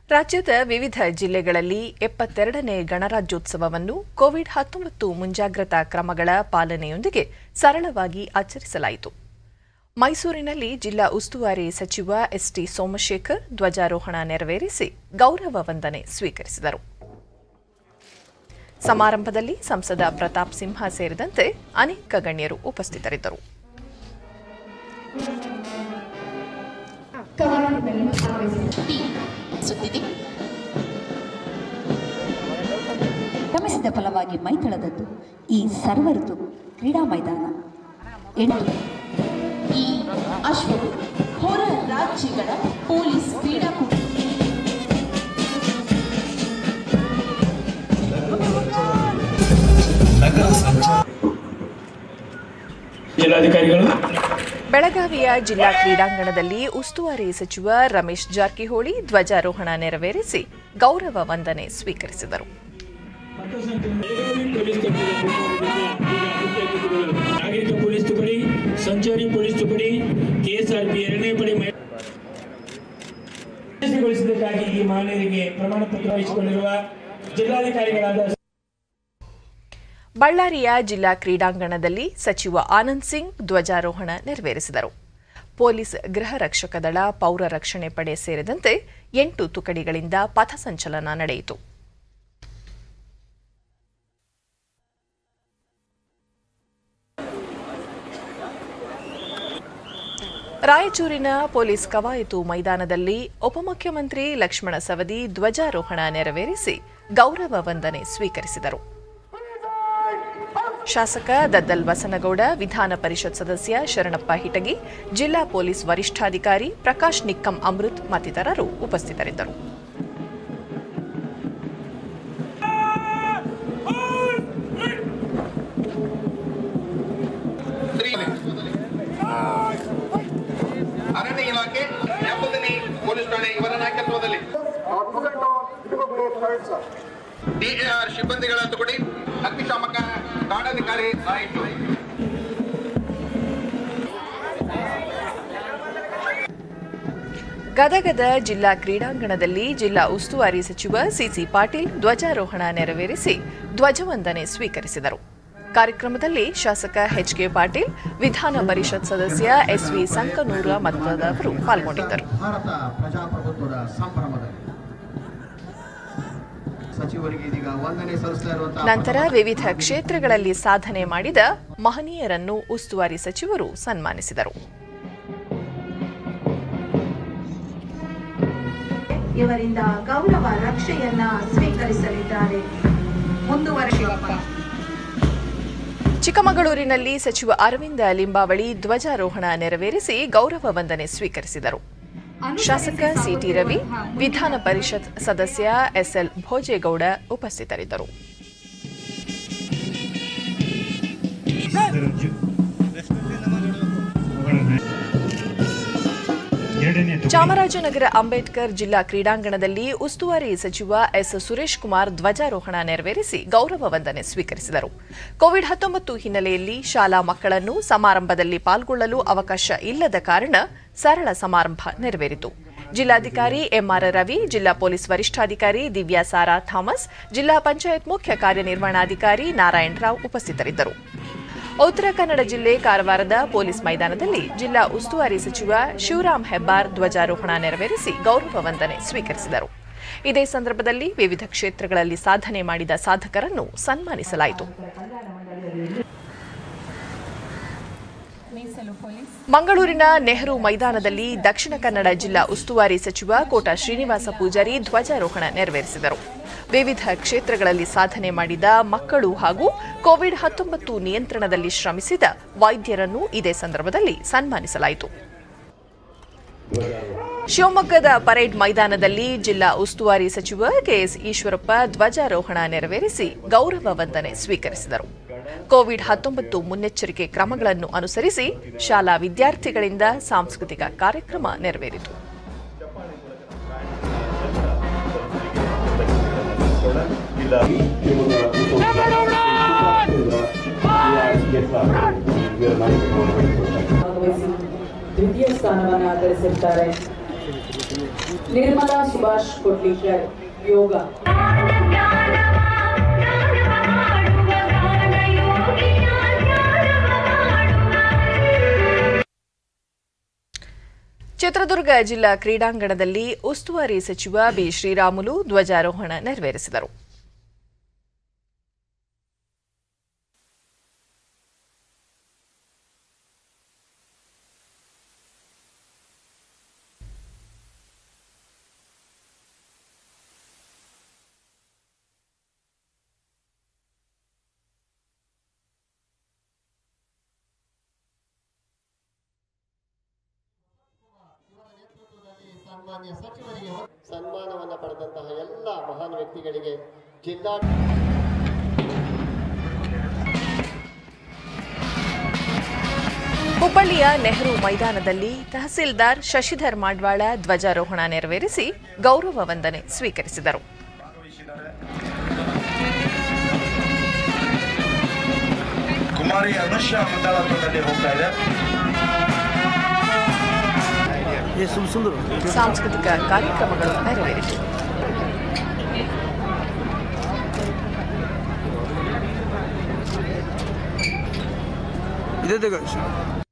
ರಾಜ್ಯದ ವಿವಿಧ ಜಿಲ್ಲೆಗಳಲ್ಲಿ ಎಪ್ಪತ್ತೆರಡನೇ ಗಣರಾಜ್ಯೋತ್ಸವವನ್ನು ಕೋವಿಡ್ ಹತ್ತೊಂಬತ್ತು ಮುಂಜಾಗ್ರತಾ ಕ್ರಮಗಳ ಪಾಲನೆಯೊಂದಿಗೆ ಸರಳವಾಗಿ ಆಚರಿಸಲಾಯಿತು ಮೈಸೂರಿನಲ್ಲಿ ಜಿಲ್ಲಾ ಉಸ್ತುವಾರಿ ಸಚಿವ ಎಸ್ಟಿ ಸೋಮಶೇಖರ್ ಧ್ವಜಾರೋಹಣ ನೆರವೇರಿಸಿ ಗೌರವ ವಂದನೆ ಸ್ವೀಕರಿಸಿದರು ಸಮಾರಂಭದಲ್ಲಿ ಸಂಸದ ಪ್ರತಾಪ್ ಸಿಂಹ ಸೇರಿದಂತೆ ಅನೇಕ ಗಣ್ಯರು ಉಪಸ್ಥಿತರಿದ್ದರು ಸುತ್ತಿದೆ ಶ್ರಮಿಸಿದ ಫಲವಾಗಿ ಮೈತಳದದ್ದು ಈ ಸರ್ವ ಋತು ಕ್ರೀಡಾ ಮೈದಾನ ಎಂಟು ಈ ಅಶ್ವವು ಹೊರ ರಾಜ್ಯಗಳ ಪೊಲೀಸ್ ಕ್ರೀಡಾಕೂಟ ಜಿಲ್ಲಾಧಿಕಾರಿಗಳು ಬೆಳಗಾವಿಯ ಜಿಲ್ಲಾ ಕ್ರೀಡಾಂಗಣದಲ್ಲಿ ಉಸ್ತುವಾರಿ ಸಚಿವ ರಮೇಶ್ ಜಾರಕಿಹೊಳಿ ಧ್ವಜಾರೋಹಣ ನೆರವೇರಿಸಿ ಗೌರವ ವಂದನೆ ಸ್ವೀಕರಿಸಿದರು ನಾಗರಿಕ ಪೊಲೀಸ್ ತುಕಡಿ ಸಂಚಾರಿ ಪೊಲೀಸ್ ತುಕಡಿ ಕೆಎಸ್ಆರ್ಪಿ ಎರಡನೇ ಪಡೆ ಯಶಸ್ವಿಗೊಳಿಸಿದ್ದಕ್ಕಾಗಿ ಈ ಮಾನ್ಯರಿಗೆ ಪ್ರಮಾಣ ಪತ್ರ ವಹಿಸಿಕೊಂಡಿರುವ ಜಿಲ್ಲಾಧಿಕಾರಿಗಳಾದ ಬಳ್ಳಾರಿಯ ಜಿಲ್ಲಾ ಕ್ರೀಡಾಂಗಣದಲ್ಲಿ ಸಚಿವ ಆನಂದ್ ಸಿಂಗ್ ಧ್ವಜಾರೋಹಣ ನೆರವೇರಿಸಿದರು ಪೊಲೀಸ್ ಗೃಹ ರಕ್ಷಕ ದಳ ಪೌರ ರಕ್ಷಣೆ ಪಡೆ ಸೇರಿದಂತೆ ಎಂಟು ತುಕಡಿಗಳಿಂದ ಪಥಸಂಚಲನ ನಡೆಯಿತು ರಾಯಚೂರಿನ ಪೊಲೀಸ್ ಕವಾಯತು ಮೈದಾನದಲ್ಲಿ ಉಪಮುಖ್ಯಮಂತ್ರಿ ಲಕ್ಷ್ಮಣ ಸವದಿ ಧ್ವಜಾರೋಹಣ ನೆರವೇರಿಸಿ ಗೌರವ ವಂದನೆ ಸ್ವೀಕರಿಸಿದರು ಶಾಸಕ ದದ್ದಲ್ ಬಸನಗೌಡ ವಿಧಾನ ಪರಿಷತ್ ಸದಸ್ಯ ಶರಣಪ್ಪ ಹಿಟಗಿ ಜಿಲ್ಲಾ ಪೊಲೀಸ್ ವರಿಷ್ಠಾಧಿಕಾರಿ ಪ್ರಕಾಶ್ ನಿಕ್ಕಂ ಅಮೃತ್ ಮತ್ತಿತರರು ಉಪಸ್ಥಿತರಿದ್ದರು ಅರಣ್ಯ ಇಲಾಖೆ ಎಂಬುದನಿ ಪೊಲೀಸ್ ಠಾಣೆ ಇವರ ನಾಯಕತ್ವದಲ್ಲಿ ಡಿಎಆರ್ ಸಿಬ್ಬಂದಿಗಳ ತುಕಡಿ ಅಗ್ನಿಶಾಮಕ ಠಾಣಾಧಿಕಾರಿ ಆಯಿತು ಗದಗದ ಜಿಲ್ಲಾ ಕ್ರೀಡಾಂಗಣದಲ್ಲಿ ಜಿಲ್ಲಾ ಉಸ್ತುವಾರಿ ಸಚಿವ ಸಿಸಿ ಪಾಟೀಲ್ ಧ್ವಜಾರೋಹಣ ನೆರವೇರಿಸಿ ಧ್ವಜವಂದನೆ ಸ್ವೀಕರಿಸಿದರು ಕಾರ್ಯಕ್ರಮದಲ್ಲಿ ಶಾಸಕ ಎಚ್ಕೆ ಪಾಟೀಲ್ ವಿಧಾನ ಪರಿಷತ್ ಸದಸ್ಯ ಎಸ್ವಿ ಸಂಕನೂರ ಮತ್ತದವರು ಪಾಲ್ಗೊಂಡಿದ್ದರು ಭಾರತ ಪ್ರಜಾಪ್ರಭುತ್ವದ ಸಂಭ್ರಮದಲ್ಲಿ ಸಚಿವರಿಗೆ ಇದೀಗ ವಂದನೆ ಸಲ್ಲಿಸ್ತಾ ಇರುವಂತಹ ನಂತರ ವಿವಿಧ ಕ್ಷೇತ್ರಗಳಲ್ಲಿ ಸಾಧನೆ ಮಾಡಿದ ಮಹನೀಯರನ್ನು ಉಸ್ತುವಾರಿ ಸಚಿವರು ಸನ್ಮಾನಿಸಿದರು ಇವರಿಂದ ಗೌರವ ರಕ್ಷೆಯನ್ನ ಸ್ವೀಕರಿಸಲಿದ್ದಾರೆ ಮುಂದುವರೆಯುವಪ್ಪ ಚಿಕ್ಕಮಗಳೂರಿನಲ್ಲಿ ಸಚಿವ ಅರವಿಂದ ಲಿಂಬಾವಳಿ ಧ್ವಜಾರೋಹಣ ನೆರವೇರಿಸಿ ಗೌರವ ವಂದನೆ ಸ್ವೀಕರಿಸಿದರು ಶಾಸಕ ಸಿಟಿ ರವಿ ವಿಧಾನ ಪರಿಷತ್ ಸದಸ್ಯ ಎಸ್ಎಲ್ ಭೋಜೇಗೌಡ ಉಪಸ್ಥಿತರಿದ್ದರು ಚಾಮರಾಜನಗರ ಅಂಬೇಡ್ಕರ್ ಜಿಲ್ಲಾ ಕ್ರೀಡಾಂಗಣದಲ್ಲಿ ಉಸ್ತುವಾರಿ ಸಚಿವ ಎಸ್ ಸುರೇಶ್ ಕುಮಾರ್ ಧ್ವಜಾರೋಹಣ ನೆರವೇರಿಸಿ ಗೌರವ ವಂದನೆ ಸ್ವೀಕರಿಸಿದರು ಕೋವಿಡ್ ಹತ್ತೊಂಬತ್ತು ಹಿನ್ನೆಲೆಯಲ್ಲಿ ಶಾಲಾ ಮಕ್ಕಳನ್ನು ಸಮಾರಂಭದಲ್ಲಿ ಪಾಲ್ಗೊಳ್ಳಲು ಅವಕಾಶ ಇಲ್ಲದ ಕಾರಣ ಸರಳ ಸಮಾರಂಭ ನೆರವೇರಿತು ಜಿಲ್ಲಾಧಿಕಾರಿ ಎಂಆರ್ ರವಿ ಜಿಲ್ಲಾ ಪೊಲೀಸ್ ವರಿಷ್ಠಾಧಿಕಾರಿ ದಿವ್ಯಾ ಸಾರಾ ಥಾಮಸ್ ಜಿಲ್ಲಾ ಪಂಚಾಯತ್ ಮುಖ್ಯ ಕಾರ್ಯನಿರ್ವಹಣಾಧಿಕಾರಿ ನಾರಾಯಣ್ ರಾವ್ ಉಪಸ್ಥಿತರಿದ್ದರು ಉತ್ತರ ಕನ್ನಡ ಜಿಲ್ಲೆ ಕಾರವಾರದ ಪೊಲೀಸ್ ಮೈದಾನದಲ್ಲಿ ಜಿಲ್ಲಾ ಉಸ್ತುವಾರಿ ಸಚಿವ ಶಿವರಾಂ ಹೆಬ್ಬಾರ್ ಧ್ವಜಾರೋಹಣ ನೆರವೇರಿಸಿ ಗೌರವ ವಂದನೆ ಸ್ವೀಕರಿಸಿದರು ಇದೇ ಸಂದರ್ಭದಲ್ಲಿ ವಿವಿಧ ಕ್ಷೇತ್ರಗಳಲ್ಲಿ ಸಾಧನೆ ಮಾಡಿದ ಸಾಧಕರನ್ನು ಸನ್ಮಾನಿಸಲಾಯಿತು ಮಂಗಳೂರಿನ ನೆಹರು ಮೈದಾನದಲ್ಲಿ ದಕ್ಷಿಣ ಕನ್ನಡ ಜಿಲ್ಲಾ ಉಸ್ತುವಾರಿ ಸಚಿವ ಕೋಟ ಶ್ರೀನಿವಾಸ ಪೂಜಾರಿ ಧ್ವಜಾರೋಹಣ ನೆರವೇರಿಸಿದರು ವಿವಿಧ ಕ್ಷೇತ್ರಗಳಲ್ಲಿ ಸಾಧನೆ ಮಾಡಿದ ಮಕ್ಕಳು ಹಾಗೂ ಕೋವಿಡ್ ಹತ್ತೊಂಬತ್ತು ನಿಯಂತ್ರಣದಲ್ಲಿ ಶ್ರಮಿಸಿದ ವೈದ್ಯರನ್ನು ಇದೇ ಸಂದರ್ಭದಲ್ಲಿ ಸನ್ಮಾನಿಸಲಾಯಿತು ಶಿವಮೊಗ್ಗದ ಪರೇಡ್ ಮೈದಾನದಲ್ಲಿ ಜಿಲ್ಲಾ ಉಸ್ತುವಾರಿ ಸಚಿವ ಕೆಎಸ್ ಈಶ್ವರಪ್ಪ ಧ್ವಜಾರೋಹಣ ನೆರವೇರಿಸಿ ಗೌರವ ವಂದನೆ ಸ್ವೀಕರಿಸಿದರು ಕೋವಿಡ್ ಹತ್ತೊಂಬತ್ತು ಮುನ್ನೆಚ್ಚರಿಕೆ ಕ್ರಮಗಳನ್ನು ಅನುಸರಿಸಿ ಶಾಲಾ ವಿದ್ಯಾರ್ಥಿಗಳಿಂದ ಸಾಂಸ್ಕೃತಿಕ ಕಾರ್ಯಕ್ರಮ ನೆರವೇರಿತು ಭಾಗವಹಿಸಿ ದ್ವಿತೀಯ ಸ್ಥಾನವನ್ನು ಆಧರಿಸಿರ್ತಾರೆ ನಿರ್ಮಲಾ ಸುಭಾಷ್ ಕೊಡ್ಲಿಕರ್ ಯೋಗ ಚಿತ್ರದುರ್ಗ ಜಿಲ್ಲಾ ಕ್ರೀಡಾಂಗಣದಲ್ಲಿ ಉಸ್ತುವಾರಿ ಸಚಿವ ಬಿ ಶ್ರೀರಾಮುಲು ಧ್ವಜಾರೋಹಣ ನೆರವೇರಿಸಿದರು ಸನ್ಮಾನ್ಯ ಸಚಿವರಿಗೆ ಸನ್ಮಾನವನ್ನು ಪಡೆದಂತಹ ಎಲ್ಲ ಮಹಾನ್ ವ್ಯಕ್ತಿಗಳಿಗೆ ಜಿಲ್ಲಾ ಹುಬ್ಬಳ್ಳಿಯ ನೆಹರು ಮೈದಾನದಲ್ಲಿ ತಹಸೀಲ್ದಾರ್ ಶಶಿಧರ್ ಮಾಡ್ವಾಳ ಧ್ವಜಾರೋಹಣ ನೆರವೇರಿಸಿ ಗೌರವ ವಂದನೆ ಸ್ವೀಕರಿಸಿದರು ಕುಮಾರಿ ಅನುಷ್ಯಾ ಮುಂದಾಳತ್ವದಲ್ಲಿ ಹೋಗ್ತಾ ಇದೆ ಸಾಂಸ್ಕೃತಿಕ ಕಾರ್ಯಕ್ರಮಗಳು ನೆರವೇರಿತು ಇದೇ